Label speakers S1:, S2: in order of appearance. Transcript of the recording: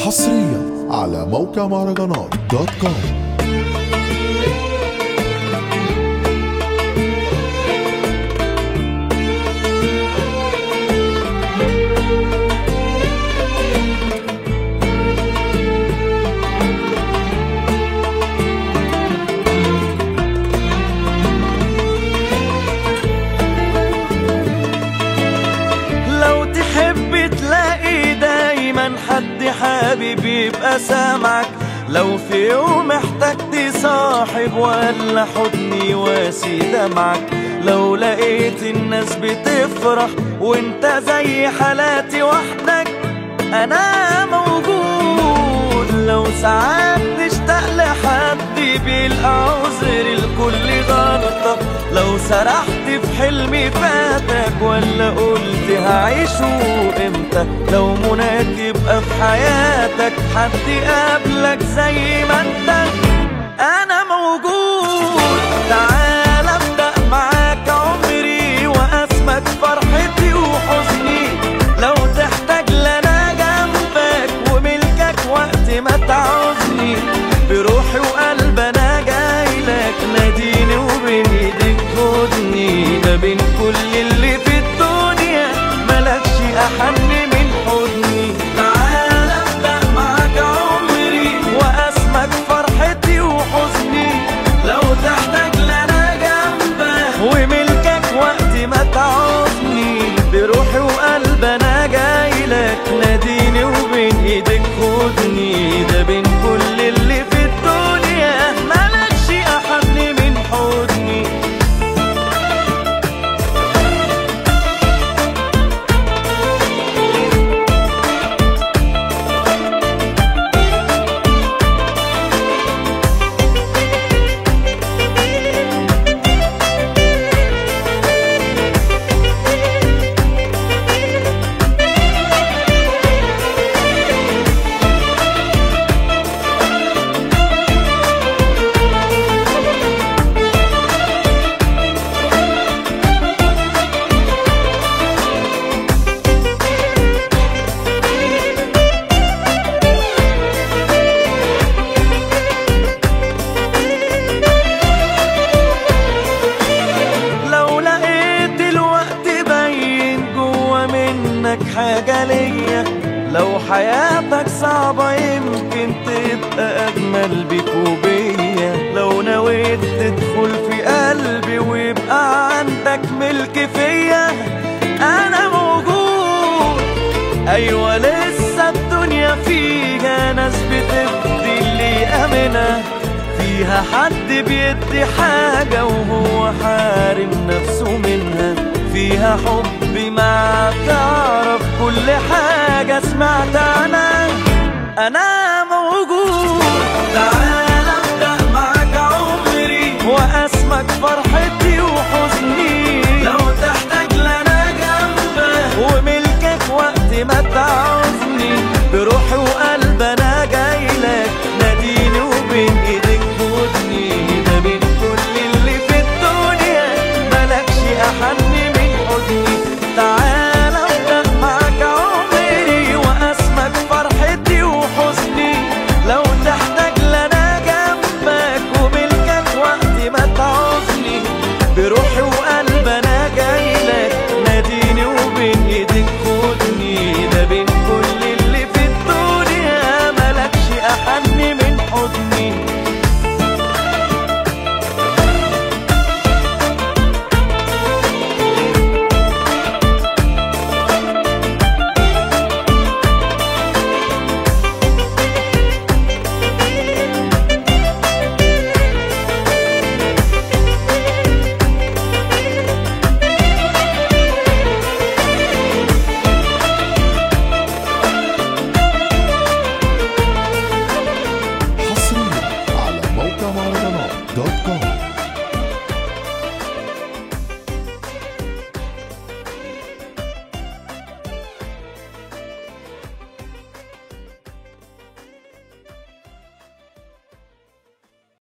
S1: حصريا على موقع مهرجانات دوت كوم
S2: لو تحب تلاقي دايما حد حبيب يبقى سامعك لو في يوم احتجت صاحب ولا حضن يواسي دمعك لو لقيت الناس بتفرح وانت زي حالاتي وحدك انا موجود لو ساعات تشتاق لحد بيلقى عذر لكل غلطة لو سرحت في حلمي فاتك ولا قلت هعيشه امتى لو مناك يبقى في حياتك حد قابلك زي ما انت انا موجود تعال ابدأ معاك عمري واسمك فرحتي وحزني لو تحتاج لنا جنبك وملكك وقت ما تعوزني بروحي وقلب انا جايلك ناديني وبين ايديك خدني ده بين كل اللي في الدنيا ملكش احن من حضني تعال ابدا معاك عمري واسمك فرحتي وحزني لو تحتاج لنا جنبك وملكك وقت ما تعوزني بروحي وقلب انا جايلك ناديني وبين ايدك خدني ده بين كل اللي في الدنيا ملكش احن من حضني لو لقيت الوقت باين جوا منك حاجة ليا لو حياتك صعبة يمكن تبقى أجمل بيك وبيا لو نويت تدخل في قلبي ويبقى عندك ملك فيا أنا موجود أيوة لسه الدنيا فيها ناس بتفدي اللي أمنة فيها حد بيدي حاجة وهو حارم نفسه منها فيها حب ما تعرف كل حاجة سمعت أنا أنا